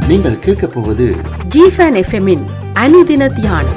நீங்கள் கேட்கப் போவது ஜிஃபன் எஃப்எம்மின் அனுதின தியானம்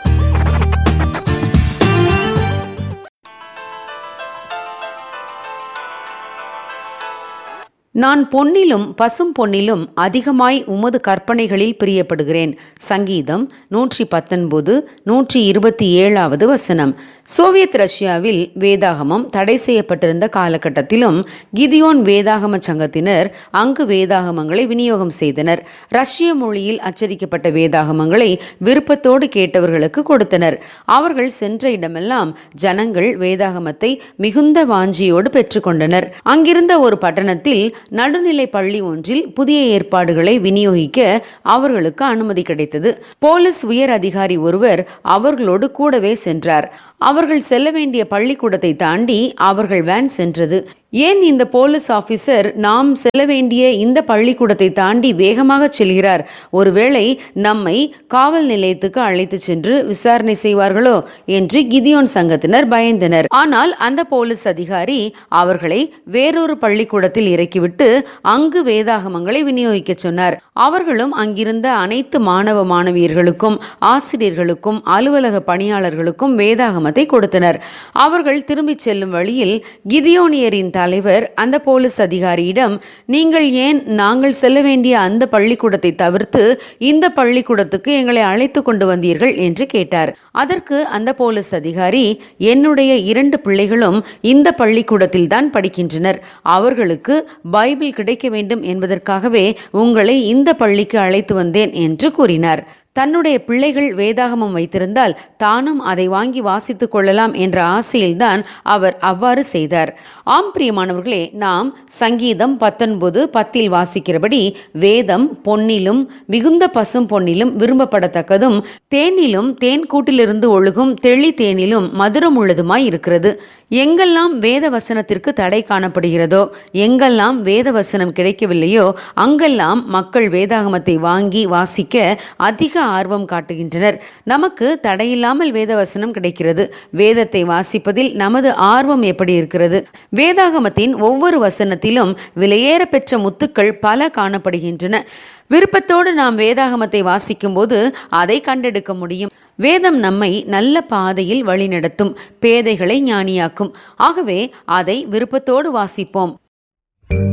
நான் பொன்னிலும் பசும் பொன்னிலும் அதிகமாய் உமது கற்பனைகளில் பிரியப்படுகிறேன் சங்கீதம் நூற்றி பத்தொன்பது நூற்றி இருபத்தி ஏழாவது வசனம் சோவியத் ரஷ்யாவில் வேதாகமம் தடை செய்யப்பட்டிருந்த காலகட்டத்திலும் கிதியோன் வேதாகம சங்கத்தினர் அங்கு வேதாகமங்களை விநியோகம் செய்தனர் ரஷ்ய மொழியில் அச்சடிக்கப்பட்ட வேதாகமங்களை விருப்பத்தோடு கேட்டவர்களுக்கு கொடுத்தனர் அவர்கள் சென்ற இடமெல்லாம் ஜனங்கள் வேதாகமத்தை மிகுந்த வாஞ்சியோடு பெற்றுக்கொண்டனர் அங்கிருந்த ஒரு பட்டணத்தில் நடுநிலை பள்ளி ஒன்றில் புதிய ஏற்பாடுகளை விநியோகிக்க அவர்களுக்கு அனுமதி கிடைத்தது போலீஸ் உயர் அதிகாரி ஒருவர் அவர்களோடு கூடவே சென்றார் அவர்கள் செல்ல வேண்டிய பள்ளிக்கூடத்தை தாண்டி அவர்கள் வேன் சென்றது ஏன் இந்த போலீஸ் ஆபீசர் நாம் செல்ல வேண்டிய இந்த பள்ளிக்கூடத்தை தாண்டி வேகமாக செல்கிறார் ஒருவேளை நம்மை காவல் நிலையத்துக்கு அழைத்து சென்று விசாரணை செய்வார்களோ என்று கிதியோன் சங்கத்தினர் பயந்தனர் ஆனால் அந்த போலீஸ் அதிகாரி அவர்களை வேறொரு பள்ளிக்கூடத்தில் இறக்கிவிட்டு அங்கு வேதாகமங்களை விநியோகிக்க சொன்னார் அவர்களும் அங்கிருந்த அனைத்து மாணவ மாணவியர்களுக்கும் ஆசிரியர்களுக்கும் அலுவலக பணியாளர்களுக்கும் வேதாகமத்தை கொடுத்தனர் அவர்கள் திரும்பிச் செல்லும் வழியில் கிதியோனியரின் தலைவர் அந்த போலீஸ் அதிகாரியிடம் நீங்கள் ஏன் நாங்கள் செல்ல வேண்டிய அந்த பள்ளிக்கூடத்தை தவிர்த்து இந்த பள்ளிக்கூடத்துக்கு எங்களை அழைத்து கொண்டு வந்தீர்கள் என்று கேட்டார் அதற்கு அந்த போலீஸ் அதிகாரி என்னுடைய இரண்டு பிள்ளைகளும் இந்த பள்ளிக்கூடத்தில் தான் படிக்கின்றனர் அவர்களுக்கு பைபிள் கிடைக்க வேண்டும் என்பதற்காகவே உங்களை இந்த பள்ளிக்கு அழைத்து வந்தேன் என்று கூறினார் தன்னுடைய பிள்ளைகள் வேதாகமம் வைத்திருந்தால் தானும் அதை வாங்கி வாசித்துக் கொள்ளலாம் என்ற ஆசையில்தான் அவர் அவ்வாறு செய்தார் ஆம் பிரியமானவர்களே நாம் சங்கீதம் பத்தொன்பது பத்தில் வாசிக்கிறபடி வேதம் பொன்னிலும் மிகுந்த பசும் பொன்னிலும் விரும்பப்படத்தக்கதும் தேனிலும் தேன் கூட்டிலிருந்து ஒழுகும் தெளி தேனிலும் மதுரம் உள்ளதுமாய் இருக்கிறது எங்கெல்லாம் வேத வசனத்திற்கு தடை காணப்படுகிறதோ எங்கெல்லாம் வேத வசனம் கிடைக்கவில்லையோ அங்கெல்லாம் மக்கள் வேதாகமத்தை வாங்கி வாசிக்க அதிக ஆர்வம் காட்டுகின்றனர் நமக்கு தடையில்லாமல் வேத வசனம் கிடைக்கிறது வேதத்தை வாசிப்பதில் நமது ஆர்வம் எப்படி இருக்கிறது வேதாகமத்தின் ஒவ்வொரு வசனத்திலும் விலையேற பெற்ற முத்துக்கள் பல காணப்படுகின்றன விருப்பத்தோடு நாம் வேதாகமத்தை வாசிக்கும்போது அதை கண்டெடுக்க முடியும் வேதம் நம்மை நல்ல பாதையில் வழிநடத்தும் பேதைகளை ஞானியாக்கும் ஆகவே அதை விருப்பத்தோடு வாசிப்போம்